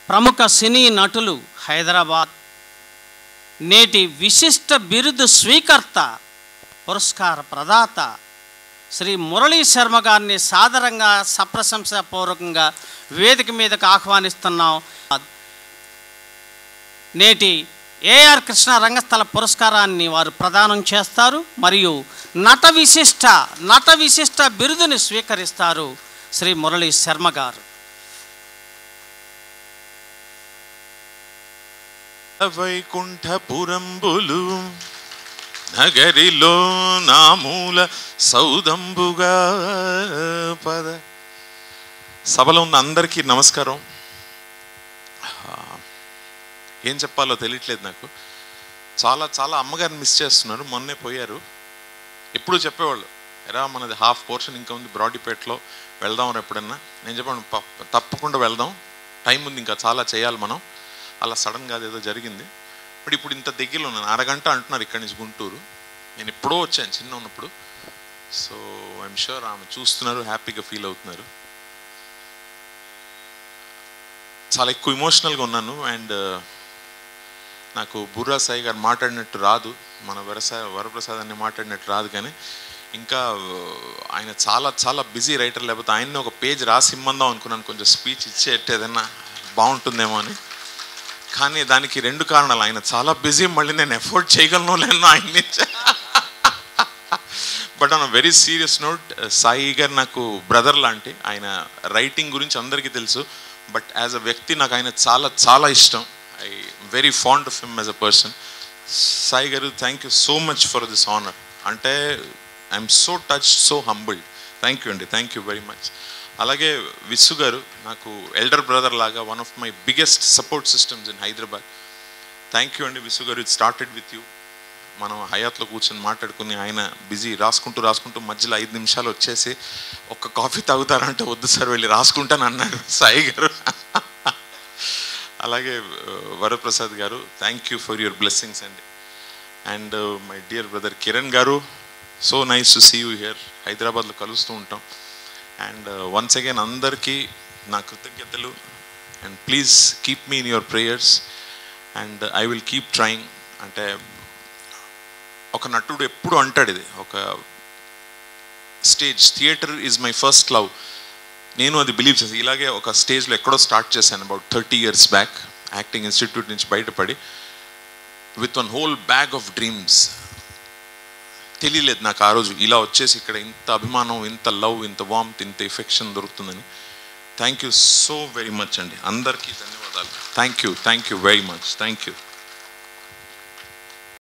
ప్రముఖ సినీ నటులు హైదరాబాద్ నేటి విశిష్ట బిరుదు స్వీకర్త పురస్కార ప్రదాత శ్రీ మురళీ శర్మ గారిని సాదరంగా సప్రశంసాపూర్వకంగా వేదిక మీదకు ఆహ్వానిస్తున్నాం నేటి ఏఆర్ కృష్ణ రంగస్థల పురస్కారాన్ని వారు ప్రదానం చేస్తారు మరియు నట విశిష్ట నట విశిష్ట బిరుదుని స్వీకరిస్తారు శ్రీ మురళీ శర్మ గారు వైకుంఠపురంబులు నగరిలో నామూల సౌదంబుగా పద సభలో ఉన్న అందరికీ నమస్కారం ఆ, ఏం చెప్పాలో తెలియట్లేదు నాకు చాలా చాలా అమ్మగారిని మిస్ చేస్తున్నారు మొన్నే పోయారు ఎప్పుడు చెప్పేవాళ్ళు ఎరా మనది హాఫ్ పోర్షన్ ఇంకా ఉంది బ్రాడీపేటలో వెళ్దాం ఎప్పుడన్నా నేను చెప్పాను "ప- తప్పకుండా వెళ్దాం టైం ఉంది ఇంకా చాలా చేయాలి మనం అలా సడన్గా అదేదో జరిగింది బట్ ఇప్పుడు ఇంత దగ్గరలో ఉన్నాను అరగంట అంటున్నారు ఇక్కడి నుంచి గుంటూరు నేను ఎప్పుడో వచ్చాను చిన్న ఉన్నప్పుడు సో ఐఎమ్ షూర్ ఆమె చూస్తున్నారు హ్యాపీగా ఫీల్ అవుతున్నారు చాలా ఎక్కువ ఇమోషనల్గా ఉన్నాను అండ్ నాకు బుర్రా సాయి గారు మాట్లాడినట్టు రాదు మన వరసా వరప్రసాద్ అని మాట్లాడినట్టు రాదు కానీ ఇంకా ఆ, ఆయన చాలా చాలా బిజీ రైటర్ లేకపోతే ఆయన్ని ఒక పేజ్ రాసి ఇమ్మందాం అనుకున్నాను కొంచెం స్పీచ్ ఇచ్చేట్టు ఏదన్నా బాగుంటుందేమో అని కానీ దానికి రెండు కారణాలు ఆయన చాలా బిజీ మళ్ళీ నేను ఎఫోర్డ్ చేయగలను లేను ఆయన నుంచి but on very serious note Sai garu నాకు బ్రదర్ లాంటి ఆయన రైటింగ్ గురించి అందరికీ తెలుసు బట్ యాజ్ అ వ్యక్తి నాకు ఆయన చాలా చాలా ఇష్టం I very fond of him as a person Sai garu thank you so much for this honour అంటే I'm so touch so humbled thank you అండి థ్యాంక్ యూ వెరీ మచ్ అలాగే విస్సు గారు నాకు ఎల్డర్ బ్రదర్ లాగా one of my biggest support systems in Hyderabad thank you అండి విస్సు గారు it started with you మనం హయాత్లో కూర్చొని మాట్లాడుకుని ఆయన బిజీ రాసుకుంటూ రాసుకుంటూ మధ్యలో ఐదు నిమిషాలు వచ్చేసి ఒక్క కాఫీ తాగుతారంటే వద్దు సార్ వెళ్ళి రాసుకుంటాను అన్నారు సాయి గారు అలాగే ఆ, Varaprasad garu thank you for your blessings అండి and my dear brother Kiran garu so nice to see you here హైదరాబాద్లో కలుస్తూ ఉంటాం అండ్ వన్స్ అగైన్ అందరికీ నా కృతజ్ఞతలు and please keep me in your prayers and I will keep trying అంటే ఒక నటుడు ఎప్పుడు అంటాడు ఇది ఒక stage theatre is my first love నేను అది బిలీవ్ చేసి ఇలాగే ఒక స్టేజ్లో ఎక్కడో స్టార్ట్ చేశాను about thirty years back acting institute నుంచి బయటపడి with one whole bag of dreams తెలియలేదు నాకు ఆ రోజు ఇలా వచ్చేసి ఇక్కడ ఇంత అభిమానం ఇంత లవ్ ఇంత వామ్త్ ఇంత ఎఫెక్షన్ దొరుకుతుందని thank you so very much అండి అందరికీ ధన్యవాదాలు thank you thank you very much thank you